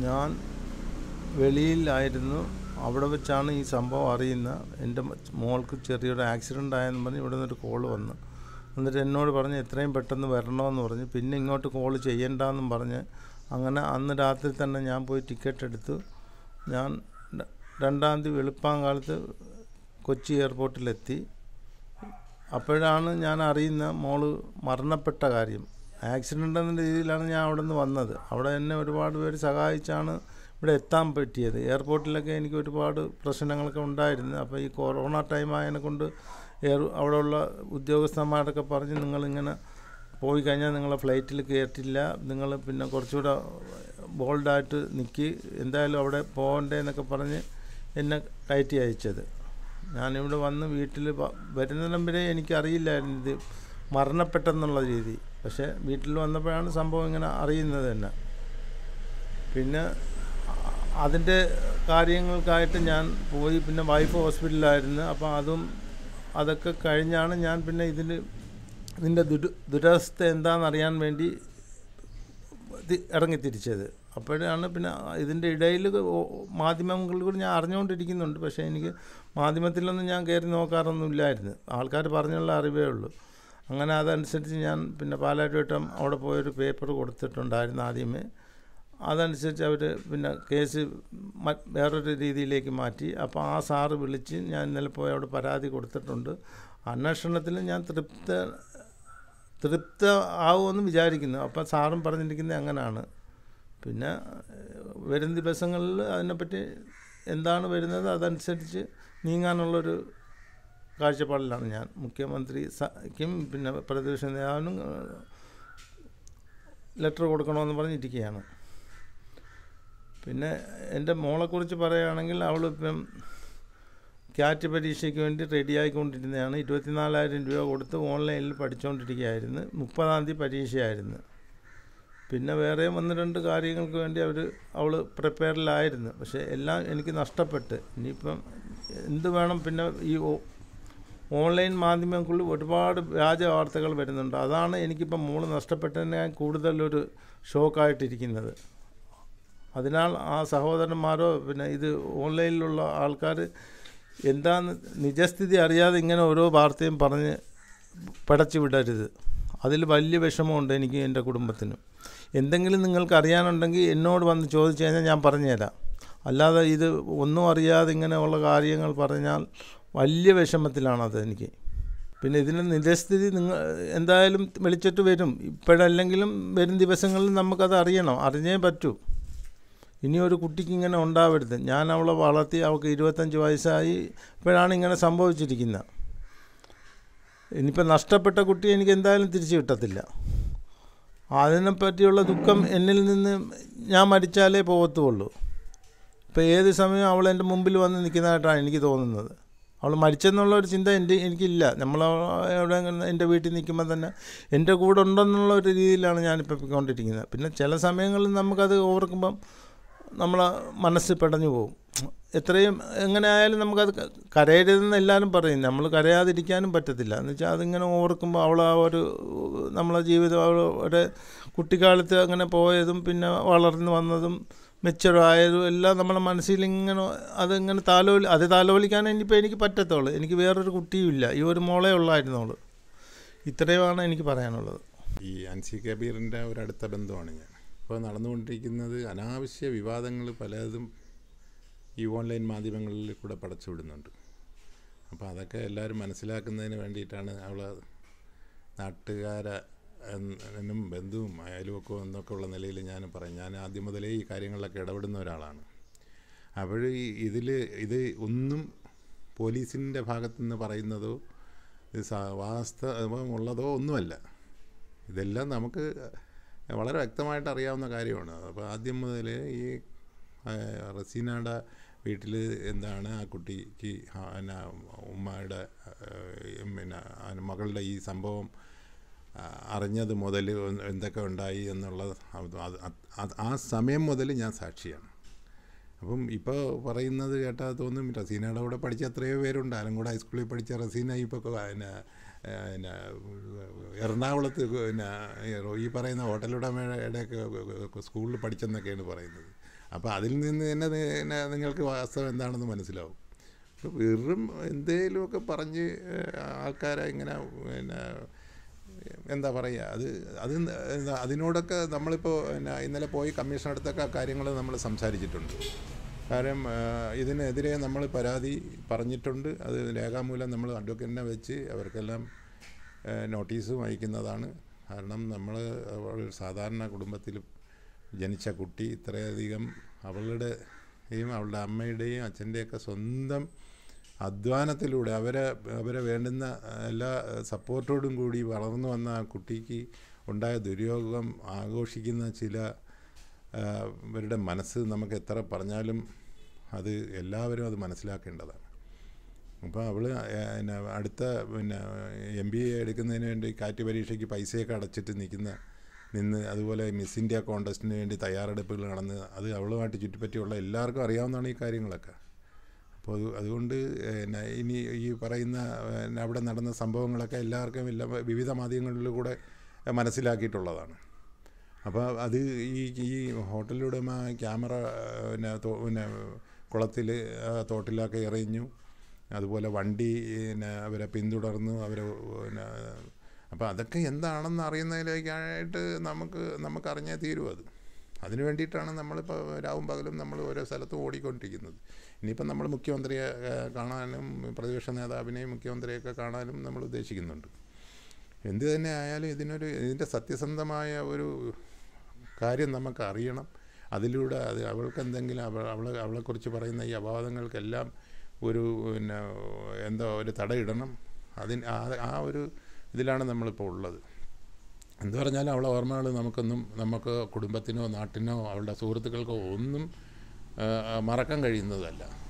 ഞാൻ വെളിയിലായിരുന്നു അവിടെ വെച്ചാണ് ഈ സംഭവം അറിയുന്നത് എൻ്റെ മ- മോൾക്ക് ചെറിയൊരു ആക്സിഡൻ്റ് ആയെന്ന് പറഞ്ഞ് ഇവിടെ നിന്നൊരു കോൾ വന്നു എന്നിട്ട് എന്നോട് പറഞ്ഞ് എത്രയും പെട്ടെന്ന് വരണമെന്ന് പറഞ്ഞ് പിന്നെ ഇങ്ങോട്ട് കോൾ ചെയ്യണ്ടെന്നും പറഞ്ഞ് അങ്ങനെ അന്ന് രാത്രി തന്നെ ഞാൻ പോയി ടിക്കറ്റ് എടുത്തു ഞാൻ ര- രണ്ടാം തീയതി വെളുപ്പാങ്കാലത്ത് കൊച്ചി എയർപോർട്ടിലെത്തി അപ്പോഴാണ് ഞാൻ അറിയുന്ന മോള് മരണപ്പെട്ട കാര്യം ആക്സിഡൻ്റ് എന്ന രീതിയിലാണ് ഞാൻ അവിടെ നിന്ന് വന്നത് അവിടെ എന്നെ ഒരുപാട് പേര് സഹായിച്ചാണ് ഇവിടെ എത്താൻ പറ്റിയത് എയർപോർട്ടിലൊക്കെ എനിക്ക് ഒരുപാട് പ്രശ്നങ്ങളൊക്കെ ഉണ്ടായിരുന്നു അപ്പോൾ ഈ കൊറോണ ടൈം ആയതിനെ കൊണ്ട് എയർ അവിടെയുള്ള ഉദ്യോഗസ്ഥന്മാരൊക്കെ പറഞ്ഞ് നിങ്ങളിങ്ങനെ പോയി കഴിഞ്ഞാൽ നിങ്ങളെ ഫ്ലൈറ്റിൽ കയറ്റില്ല നിങ്ങൾ പിന്നെ കുറച്ചുകൂടെ ബോൾഡായിട്ട് നിൽക്കി എന്തായാലും അവിടെ പോകണ്ടേന്നൊക്കെ പറഞ്ഞ് എന്നെ കയറ്റി അയച്ചത് ഞാനിവിടെ വന്ന് വീട്ടിൽ വരുന്നിടം വരെ എനിക്കറിയില്ലായിരുന്നു ഇത് മരണപ്പെട്ടെന്നുള്ള രീതി പക്ഷേ വീട്ടിൽ വന്നപ്പോഴാണ് സംഭവം ഇങ്ങനെ അറിയുന്നത് തന്നെ പിന്നെ അ- അതിൻ്റെ കാര്യങ്ങൾക്കായിട്ട് ഞാൻ പോയി പിന്നെ വൈഫ് ഹോസ്പിറ്റലിലായിരുന്നു അപ്പോൾ അതും അതൊക്കെ കഴിഞ്ഞാണ് ഞാൻ പിന്നെ ഇതിന് ഇതിൻ്റെ ദുര ദുരവസ്ഥ എന്താണെന്ന് അറിയാൻ വേണ്ടി തി- ഇറങ്ങിത്തിരിച്ചത് അപ്പോഴാണ് പിന്നെ ഇതിൻ്റെ ഇടയിൽ മാധ്യമങ്ങളിൽ കൂടി ഞാൻ അറിഞ്ഞുകൊണ്ടിരിക്കുന്നുണ്ട് പക്ഷേ എനിക്ക് മാധ്യമത്തിലൊന്നും ഞാൻ കയറി നോക്കാറൊന്നും ഇല്ലായിരുന്നു ആൾക്കാർ പറഞ്ഞുള്ള അറിവേ ഉള്ളൂ അങ്ങനെ അതനുസരിച്ച് ഞാൻ പിന്നെ പാലാരിവട്ടം അവിടെ പോയൊരു പേപ്പർ കൊടുത്തിട്ടുണ്ടായിരുന്നു ആദ്യമേ അതനുസരിച്ച് അവർ പിന്നെ കേസ് മ- വേറൊരു രീതിയിലേക്ക് മാറ്റി അപ്പോൾ ആ സാറ് വിളിച്ച് ഞാൻ ഇന്നലെ പോയി അവിടെ പരാതി കൊടുത്തിട്ടുണ്ട് അന്വേഷണത്തിൽ ഞാൻ തൃപ്ത തൃപ്ത ആവുമെന്ന് വിചാരിക്കുന്നു അപ്പം സാറും പറഞ്ഞിരിക്കുന്നത് അങ്ങനെയാണ് പിന്നെ ഏഹ്, വരും ദിവസങ്ങളിൽ അതിനെപ്പറ്റി എന്താണ് വരുന്നത് അതനുസരിച്ച് നീങ്ങാനുള്ളൊരു കാഴ്ചപ്പാടിലാണ് ഞാൻ മുഖ്യമന്ത്രി സക്കും പിന്നെ പ്രതിപക്ഷ നേതാവിനും ലെറ്റർ കൊടുക്കണമെന്ന് പറഞ്ഞിരിക്കുകയാണ് പിന്നെ എൻ്റെ മോളെക്കുറിച്ച് പറയുകയാണെങ്കിൽ അവളിപ്പം ക്യാറ്റ് പരീക്ഷയ്ക്ക് വേണ്ടി റെഡിയായിക്കൊണ്ടിരുന്നതാണ് ഇരുപത്തിനാലായിരം രൂപ കൊടുത്ത് ഓൺലൈനിൽ പഠിച്ചുകൊണ്ടിരിക്കുകയായിരുന്നു മുപ്പതാം തീയതി പരീക്ഷയായിരുന്നു പിന്നെ വേറെ ഒന്ന് രണ്ട് കാര്യങ്ങൾക്ക് വേണ്ടി അവർ അവൾ പ്രിപ്പയറിലായിരുന്നു പക്ഷേ എല്ലാം എനിക്ക് നഷ്ടപ്പെട്ട് ഇനിയിപ്പം എന്ത് വേണം പിന്നെ ഈ ഓ- ഓൺലൈൻ മാധ്യമങ്ങളിൽ ഒരുപാട് വ്യാജ വാർത്തകൾ വരുന്നുണ്ട് അതാണ് എനിക്കിപ്പം മോള് നഷ്ടപ്പെട്ടതിനെ കൂടുതലൊരു ഷോക്കായിട്ടിരിക്കുന്നത് അതിനാൽ ആ സഹോദരന്മാരോ പിന്നെ ഇത് ഓൺലൈനിലുള്ള ആൾക്കാർ എന്താന്ന് നിജസ്ഥിതി അറിയാതെ ഇങ്ങനെ ഓരോ വാർത്തയും പറഞ്ഞ് പടച്ചു വിടരുത് അതിൽ വലിയ വിഷമമുണ്ട് എനിക്ക് എൻ്റെ കുടുംബത്തിനും എന്തെങ്കിലും നിങ്ങൾക്ക് അറിയാനുണ്ടെങ്കിൽ എന്നോട് വന്ന് ചോദിച്ചു കഴിഞ്ഞാൽ ഞാൻ പറഞ്ഞുതരാം അല്ലാതെ ഇത് ഒന്നും അറിയാതെ ഇങ്ങനെയുള്ള കാര്യങ്ങൾ പറഞ്ഞാൽ വലിയ വിഷമത്തിലാണത് എനിക്ക് പിന്നെ ഇതിൻ്റെ നിജസ്ഥിതി നിങ്ങൾ എന്തായാലും വെളിച്ചിട്ട് വരും ഇപ്പോഴല്ലെങ്കിലും വരും ദിവസങ്ങളിൽ നമുക്കത് അറിയണം അറിഞ്ഞേ പറ്റൂ ഇനി ഒരു കുട്ടിക്ക് ഇങ്ങനെ ഉണ്ടാവരുത് ഞാൻ അവളെ വളർത്തി അവൾക്ക് ഇരുപത്തഞ്ച് വയസ്സായി ഇപ്പോഴാണ് ഇങ്ങനെ സംഭവിച്ചിരിക്കുന്നത് ഇനിയിപ്പോൾ നഷ്ടപ്പെട്ട കുട്ടി എനിക്ക് എന്തായാലും തിരിച്ചു കിട്ടത്തില്ല അതിനെപ്പറ്റിയുള്ള ദുഃഖം എന്നിൽ നിന്ന് ഞാൻ മരിച്ചാലേ പോകത്തുള്ളൂ ഇപ്പോൾ ഏത് സമയം അവൾ എൻ്റെ മുമ്പിൽ വന്ന് നിൽക്കുന്നതായിട്ടാണ് എനിക്ക് തോന്നുന്നത് അവൾ മരിച്ചെന്നുള്ള ഒരു ചിന്ത എൻ്റെ എനിക്കില്ല നമ്മൾ എവിടെ എൻ്റെ വീട്ടിൽ നിൽക്കുമ്പോൾ തന്നെ എൻ്റെ കൂടെ ഉണ്ടെന്നുള്ള ഒരു രീതിയിലാണ് ഞാനിപ്പോൾ പോയിക്കൊണ്ടിരിക്കുന്നത് പിന്നെ ചില സമയങ്ങളിൽ നമുക്കത് ഓർക്കുമ്പം നമ്മളെ മനസ്സ് പെടഞ്ഞു പോകും എത്രയും എങ്ങനെ ആയാലും നമുക്കത് ക- കരയരുതെന്ന് എല്ലാവരും പറയും നമ്മൾ കരയാതിരിക്കാനും പറ്റത്തില്ല എന്ന് വെച്ചാൽ അതിങ്ങനെ ഓർക്കുമ്പോൾ അവൾ ആ ഒരു നമ്മളെ ജീവിതം അവളുടെ കുട്ടിക്കാലത്ത് അങ്ങനെ പോയതും പിന്നെ വളർന്നു വന്നതും മെച്ചറായതും എല്ലാം നമ്മളെ മനസ്സിൽ ഇങ്ങനെ അതിങ്ങനെ താലോലി അത് താലോലിക്കാൻ ഇനിയിപ്പോൾ എനിക്ക് പറ്റത്തുള്ളൂ എനിക്ക് വേറൊരു കുട്ടിയും ഇല്ല ഈ ഒരു മോളെ ഉള്ളായിരുന്നുള്ളൂ ഇത്രയുമാണ് എനിക്ക് പറയാനുള്ളത് ഈ അൻസി കബീറിൻ്റെ ഒരു അടുത്ത ബന്ധമാണ് ഞാൻ ഇപ്പോൾ നടന്നുകൊണ്ടിരിക്കുന്നത് അനാവശ്യ വിവാദങ്ങൾ പലതും ഈ ഓൺലൈൻ മാധ്യമങ്ങളിൽ കൂടെ പടച്ചു വിടുന്നുണ്ട് അപ്പോൾ അതൊക്കെ എല്ലാവരും മനസ്സിലാക്കുന്നതിന് വേണ്ടിയിട്ടാണ് അവൾ നാട്ടുകാരെ എന്നും ബന്ധുവും അയൽവക്കവും എന്നൊക്കെ ഉള്ള നിലയിൽ ഞാൻ പറയും ഞാൻ ആദ്യം മുതലേ ഈ കാര്യങ്ങളിലൊക്കെ ഇടപെടുന്ന ഒരാളാണ് അപ്പോൾ ഈ ഇതിൽ ഇത് ഒന്നും പോലീസിൻ്റെ ഭാഗത്തുനിന്ന് പറയുന്നതോ ഇത് സ- വാസ്തവമുള്ളതോ ഒന്നുമല്ല ഇതെല്ലാം നമുക്ക് വളരെ വ്യക്തമായിട്ട് അറിയാവുന്ന കാര്യമാണ് അപ്പോൾ ആദ്യം മുതൽ ഈ ആ, റസീനയുടെ വീട്ടിൽ എന്താണ് ആ കുട്ടിക്ക് ആ, പിന്നെ ഉമ്മയുടെ ആ, പിന്നെ ആ മകളുടെ ഈ സംഭവം ആ, അറിഞ്ഞത് മുതൽ എന്തൊക്കെ ഉണ്ടായി എന്നുള്ളത് അത് അത് അത് ആ സമയം മുതൽ ഞാൻ സാക്ഷിയാണ് അപ്പം ഇപ്പോൾ പറയുന്നത് കേട്ടാൽ തോന്നും റസീനയുടെ കൂടെ പഠിച്ച എത്രയോ പേരുണ്ട് ആലങ്കോട് ഹൈസ്കൂളിൽ പഠിച്ച റസീന ഇപ്പോൾ പിന്നെ പിന്നെ എറണാകുളത്ത് പിന്നെ ഈ പറയുന്ന ഹോട്ടലുടമയുടെയൊക്കെ സ്കൂളിൽ പഠിച്ചെന്നൊക്കെയാണ് പറയുന്നത് അപ്പോൾ അതിൽ നിന്ന് തന്നെ നി- പിന്നെ നിങ്ങൾക്ക് വാസ്തവം എന്താണെന്ന് മനസ്സിലാവും അപ്പോൾ വെറും എന്തേലുമൊക്കെ പറഞ്ഞ് ഏഹ്, ആൾക്കാരെ ഇങ്ങനെ പിന്നെ എന്താ പറയുക അത് അത് എന്താ അതിനോടൊക്കെ നമ്മളിപ്പോൾ പിന്നെ ഇന്നലെ പോയി കമ്മീഷൻ അടുത്തൊക്കെ കാര്യങ്ങൾ നമ്മൾ സംസാരിച്ചിട്ടുണ്ട് കാരണം ആ, ഇതിനെതിരെ നമ്മൾ പരാതി പറഞ്ഞിട്ടുണ്ട് അത് രേഖാമൂലം നമ്മൾ അഡ്വക്കേറ്റിനെ വെച്ച് അവർക്കെല്ലാം ആ, നോട്ടീസും അയക്കുന്നതാണ് കാരണം നമ്മൾ ഒരു സാധാരണ കുടുംബത്തിൽ ജനിച്ച കുട്ടി ഇത്രയധികം അവളുടെയും അവളുടെ അമ്മയുടെയും അച്ഛൻ്റെയൊക്കെ സ്വന്തം അധ്വാനത്തിലൂടെ അവരെ അവരെ വേണ്ടുന്ന എല്ലാ സപ്പോർട്ടോടും കൂടി വളർന്നു വന്ന ആ കുട്ടിക്ക് ഉണ്ടായ ദുര്യോഗം ആഘോഷിക്കുന്ന ചില ആ, ഇവരുടെ മനസ്സ് നമുക്ക് എത്ര പറഞ്ഞാലും അത് എല്ലാവരും അത് മനസ്സിലാക്കേണ്ടതാണ് അപ്പോൾ അവൾ പിന്നെ അടുത്ത പിന്നെ എം ബി എ എടുക്കുന്നതിന് വേണ്ടി കാറ്റ് പരീക്ഷയ്ക്ക് പൈസയൊക്കെ അടച്ചിട്ട് നിൽക്കുന്ന നിന്ന് അതുപോലെ മിസ് ഇന്ത്യ കോണ്ടസ്റ്റിന് വേണ്ടി തയ്യാറെടുപ്പുകൾ നടന്ന് അത് അവളുമായിട്ട് ചുറ്റിപ്പറ്റിയുള്ള എല്ലാവർക്കും അറിയാവുന്നതാണ് ഈ കാര്യങ്ങളൊക്കെ അപ്പോൾ അത് അതുകൊണ്ട് പിന്നെ ഇനി ഈ പറയുന്ന പിന്നെ അവിടെ നടന്ന സംഭവങ്ങളൊക്കെ എല്ലാവർക്കും എല്ലാ വിവിധ മാധ്യമങ്ങളിലൂടെ മനസ്സിലാക്കിയിട്ടുള്ളതാണ് അപ്പോൾ അത് ഈ ഈ ഹോട്ടലുടമ ക്യാമറ പിന്നെ തോ- പിന്നെ കുളത്തിൽ തോട്ടിലൊക്കെ എറിഞ്ഞു അതുപോലെ വണ്ടി പിന്നെ അവരെ പിന്തുടർന്നു അവരെ പിന്നെ അപ്പോൾ അതൊക്കെ എന്താണെന്ന് അറിയുന്നതിലേക്കായിട്ട് നമുക്ക് നമുക്ക് അറിഞ്ഞേ തീരും അത് അതിന് വേണ്ടിയിട്ടാണ് നമ്മളിപ്പോൾ രാവും പകലും നമ്മൾ ഓരോ സ്ഥലത്തും ഓടിക്കൊണ്ടിരിക്കുന്നത് ഇനിയിപ്പം നമ്മൾ മുഖ്യമന്ത്രിയെ ഏഹ്, കാണാനും പ്രതിപക്ഷ നേതാവിനെയും മുഖ്യമന്ത്രിയൊക്കെ കാണാനും നമ്മൾ ഉദ്ദേശിക്കുന്നുണ്ട് എന്ത് തന്നെ ആയാലും ഇതിനൊരു ഇതിൻ്റെ സത്യസന്ധമായ ഒരു കാര്യം നമുക്ക് അറിയണം അതിലൂടെ അത് അവൾക്ക് എന്തെങ്കിലും അവൾ അവളെ അവളെക്കുറിച്ച് പറയുന്ന ഈ അപവാദങ്ങൾക്കെല്ലാം ഒരു പിന്നെ എന്താ ഒരു തടയിടണം അതിന് ആ ആ ഒരു ഇതിലാണ് നമ്മളിപ്പോൾ ഉള്ളത് എന്ത് പറഞ്ഞാലും അവളെ ഓർമ്മകൾ നമുക്കൊന്നും നമുക്ക് കുടുംബത്തിനോ നാട്ടിനോ അവളുടെ സുഹൃത്തുക്കൾക്കോ ഒന്നും ആ, മറക്കാൻ കഴിയുന്നതല്ല